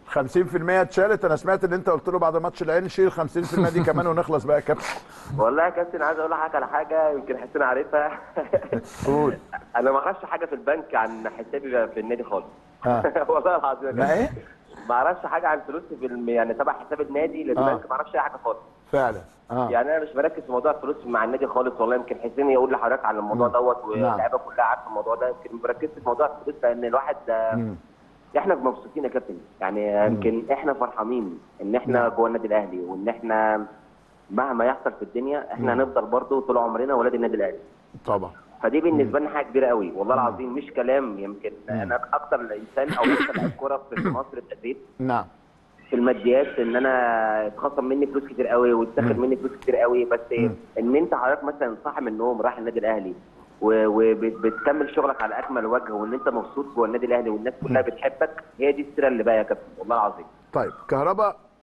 50% اتشالت انا سمعت ان انت قلت له بعد ماتش العين شيل 50% دي كمان ونخلص بقى يا كابتن والله يا كابتن عايز اقول لحضرتك على حاجه يمكن حسين عارفها قول انا ما اعرفش حاجه في البنك عن حسابي في النادي خالص آه. والله العظيم يا ما كابتن. ايه ما اعرفش حاجه عن فلوسي في الم... يعني تبع حساب النادي للبنك ما اعرفش اي حاجه خالص فعلا اه يعني انا مش مركز في موضوع الفلوس مع النادي خالص والله يمكن حسين يقول لحضرتك على الموضوع مم. دوت نعم. واللعيبه كلها عارفه الموضوع ده يمكن ما بركزش في موضوع الفلوس لان الواحد آه، مم. احنا مبسوطين يا كابتن يعني يمكن احنا فرحانين ان احنا نعم. جوه النادي الاهلي وان احنا مهما يحصل في الدنيا احنا مم. هنفضل برضه طول عمرنا ولاد النادي الاهلي طبعا فدي بالنسبه لنا حاجه كبيره قوي والله العظيم مش كلام يمكن انا اكتر انسان او اكتر لعيب كوره في مصر اتاذيت نعم في الماديات ان انا اتخصم مني فلوس كتير قوي واتاخد مني فلوس كتير قوي بس مم. ان انت حضرتك مثلا صاحي من النوم رايح النادي الاهلي وبتكمل شغلك على اكمل وجه وان انت مبسوط جوه النادي الاهلي والناس كلها بتحبك هي دي السيره اللي بقى يا كابتن والله العظيم طيب كهربا